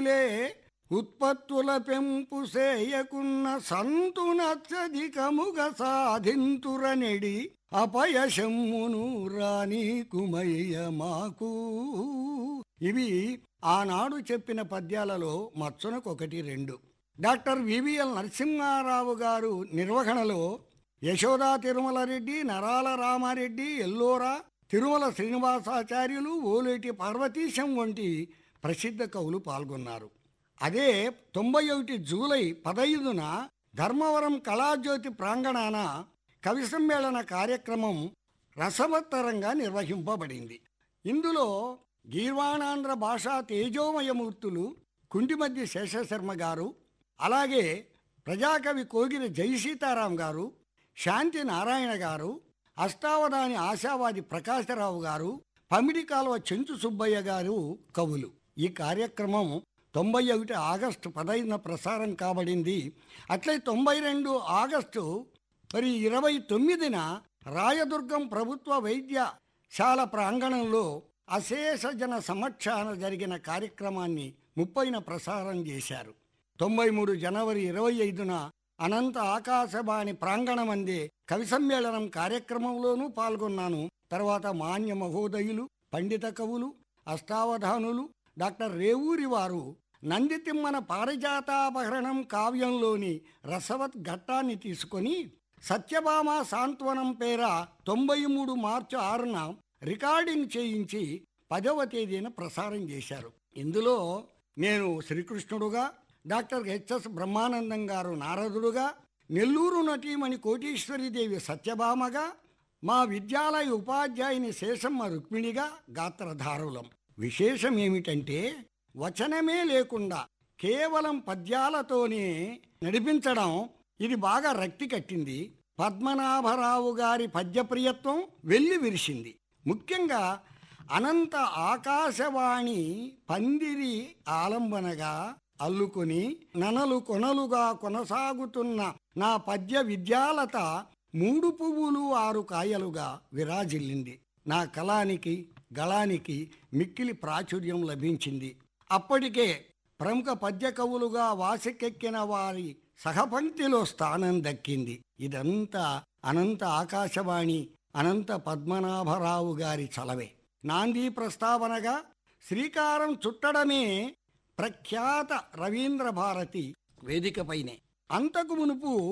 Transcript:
రైతులే ఉత్పత్తుల పెంపు సేయకున్న సంతునత్యధికముగ సాధింతురనెడి అపయశమ్మును రాని కుమయ్య మాకు ఇవి ఆనాడు చెప్పిన పద్యాలలో మచ్చునకొకటి రెండు డాక్టర్ వివిఎల్ నరసింహారావు గారు నిర్వహణలో యశోదా తిరుమల రెడ్డి నరాల రామారెడ్డి ఎల్లోరా తిరుమల శ్రీనివాసాచార్యులు ఓలేటి పార్వతీశం వంటి ప్రసిద్ధ కవులు పాల్గొన్నారు అదే తొంభై ఒకటి జూలై పదైదున ధర్మవరం కళాజ్యోతి ప్రాంగణాన కవి సమ్మేళన కార్యక్రమం రసవత్తరంగా నిర్వహింపబడింది ఇందులో గీర్వాణాంధ్ర భాషా తేజోమయమూర్తులు కుంటిమద్ది శేషశర్మ గారు అలాగే ప్రజాకవి కోగిరి జయసీతారాం గారు శాంతి నారాయణ గారు అష్టావధాని ఆశావాది ప్రకాశరావు గారు పమిడి కాలువ చెంచు సుబ్బయ్య గారు కవులు ఈ కార్యక్రమం తొంభై ఒకటి ఆగస్టు పదైదున ప్రసారం కాబడింది అట్లే తొంభై రెండు ఆగస్టు మరి ఇరవై తొమ్మిదిన రాయదుర్గం ప్రభుత్వ వైద్యశాల ప్రాంగణంలో అశేష జన సమక్షాన జరిగిన కార్యక్రమాన్ని ముప్పైన ప్రసారం చేశారు తొంభై మూడు జనవరి ఇరవై ఐదున అనంత ఆకాశవాణి ప్రాంగణం అందే కవి సమ్మేళనం కార్యక్రమంలోనూ పాల్గొన్నాను తర్వాత మాన్య మహోదయులు పండిత కవులు అష్టావధానులు డాక్టర్ రేవూరి వారు నందితిమ్మన పారిజాతాపహరణం కావ్యంలోని రసవత్ ఘట్టాన్ని తీసుకొని సత్యభామ సాంత్వనం పేర తొంభై మూడు మార్చి ఆరున రికార్డింగ్ చేయించి పదవ తేదీన ప్రసారం చేశారు ఇందులో నేను శ్రీకృష్ణుడుగా డాక్టర్ హెచ్ఎస్ బ్రహ్మానందం గారు నారదుడుగా నెల్లూరు నటీమణి కోటీశ్వరీదేవి సత్యభామగా మా విద్యాలయ ఉపాధ్యాయుని శేషమ్మ రుక్మిణిగా గాత్రధారులం విశేషం ఏమిటంటే వచనమే లేకుండా కేవలం పద్యాలతోనే నడిపించడం ఇది బాగా రక్తి కట్టింది పద్మనాభరావు గారి పద్యప్రియత్వం వెళ్ళి విరిసింది ముఖ్యంగా అనంత ఆకాశవాణి పందిరి ఆలంబనగా అల్లుకొని ననలు కొనలుగా కొనసాగుతున్న నా పద్య విద్యాలత మూడు పువ్వులు ఆరు కాయలుగా విరాజిల్లింది నా కళానికి గళానికి మిక్కిలి ప్రాచుర్యం లభించింది అప్పటికే ప్రముఖ పద్య కవులుగా వాసికెక్కిన వారి సహపంక్తిలో స్థానం దక్కింది ఇదంతా అనంత ఆకాశవాణి అనంత పద్మనాభరావు గారి చలవే నాంది ప్రస్తావనగా శ్రీకారం చుట్టడమే ప్రఖ్యాత రవీంద్ర భారతి వేదికపైనే అంతకు మునుపు